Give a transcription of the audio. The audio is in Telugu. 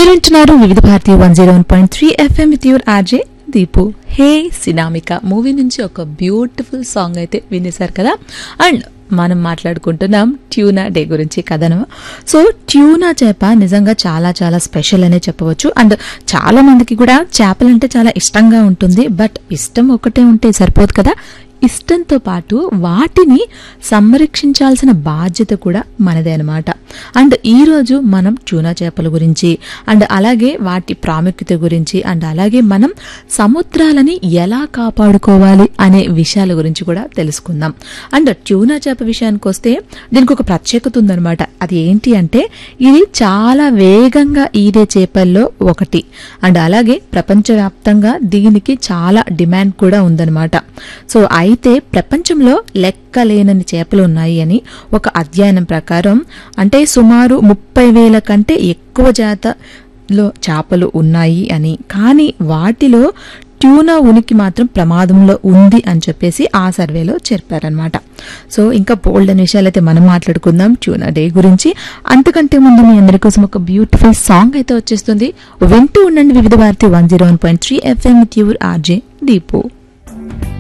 మీరు వింటున్నారు Vividha Bharati one zero one point three FM with your RJ Deepu hey Sinamika movie నుంచి ఒక బ్యూటిఫుల్ సాంగ్ అయితే వినేశారు కదా అండ్ మనం మాట్లాడుకుంటున్నాం ట్యూనా డే గురించి కథను సో ట్యూనా చేప నిజంగా చాలా చాలా స్పెషల్ అనే చెప్పవచ్చు అండ్ చాలా మందికి కూడా చేపలంటే చాలా ఇష్టంగా ఉంటుంది బట్ ఇష్టం ఒకటే ఉంటే సరిపోదు కదా ఇష్టంతో పాటు వాటిని సంరక్షించాల్సిన బాధ్యత కూడా మనదే అనమాట అండ్ ఈరోజు మనం ట్యూనా చేపల గురించి అండ్ అలాగే వాటి ప్రాముఖ్యత గురించి అండ్ అలాగే మనం సముద్రాలని ఎలా కాపాడుకోవాలి అనే విషయాల గురించి కూడా తెలుసుకుందాం అండ్ ట్యూనా చేప విషయానికి వస్తే దీనికి ఒక ప్రత్యేకత ఉందన్నమాట అది ఏంటి అంటే ఇది చాలా వేగంగా ఈదే చేపల్లో ఒకటి అండ్ అలాగే ప్రపంచవ్యాప్తంగా దీనికి చాలా డిమాండ్ కూడా ఉందన్నమాట సో అయితే ప్రపంచంలో లెక్కలేనని చేపలు ఉన్నాయి అని ఒక అధ్యయనం ప్రకారం అంటే సుమారు ముప్పై వేల కంటే ఎక్కువ జాతలో చేపలు ఉన్నాయి అని కానీ వాటిలో ట్యూనా ఉనికి మాత్రం ప్రమాదంలో ఉంది అని చెప్పేసి ఆ సర్వేలో చెప్పారనమాట సో ఇంకా బోల్డ్ అనే విషయాలు అయితే మనం మాట్లాడుకుందాం ట్యూనా డే గురించి అంతకంటే ముందు మీ అందరి కోసం ఒక బ్యూటిఫుల్ సాంగ్ అయితే వచ్చేస్తుంది వింటూ ఉండండి Vividha Bharati one zero one point three FM with your RJ Deepu